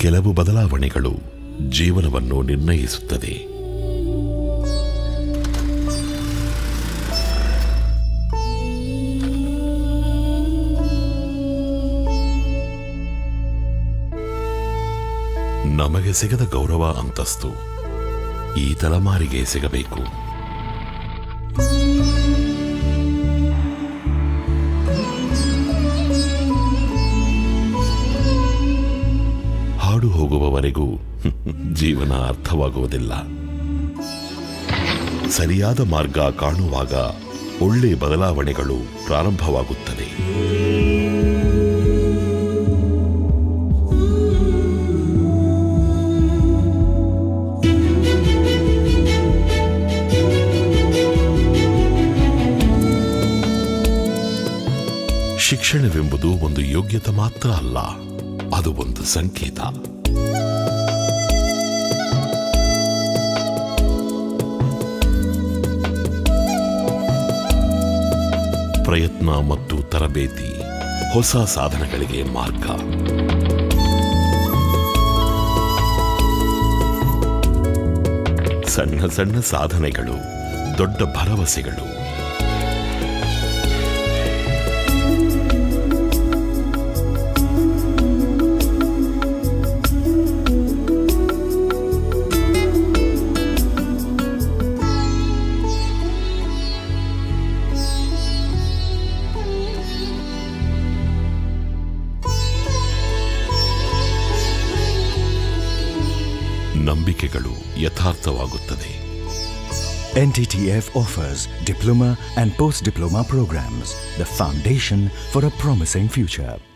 ಕೆಲವು ಬದಲಾವಣೆಗಳು ಜೀವನವನ್ನು ನಿರ್ಣಯಿಸುತ್ತದೆ ನಮಗೆ ಸಿಗದ ಗೌರವ ಅಂತಸ್ತು ಈ ತಲೆಮಾರಿಗೆ ಸಿಗಬೇಕು ಹಾಡು ಹೋಗುವವರೆಗೂ ಜೀವನ ಅರ್ಥವಾಗುವುದಿಲ್ಲ ಸರಿಯಾದ ಮಾರ್ಗ ಕಾಣುವಾಗ ಒಳ್ಳೆ ಬದಲಾವಣೆಗಳು ಪ್ರಾರಂಭವಾಗುತ್ತದೆ ಶಿಕ್ಷಣವೆಂಬುದು ಒಂದು ಯೋಗ್ಯತೆ ಮಾತ್ರ ಅಲ್ಲ ಅದು ಒಂದು ಸಂಕೇತ ಪ್ರಯತ್ನ ಮತ್ತು ತರಬೇತಿ ಹೊಸ ಸಾಧನೆಗಳಿಗೆ ಮಾರ್ಗ ಸಣ್ಣ ಸಣ್ಣ ಸಾಧನೆಗಳು ದೊಡ್ಡ ಭರವಸೆಗಳು ನಂಬಿಕೆಗಳು ಯಥಾರ್ಥವಾಗುತ್ತದೆ NTTF offers diploma and post-diploma programs, the foundation for a promising future.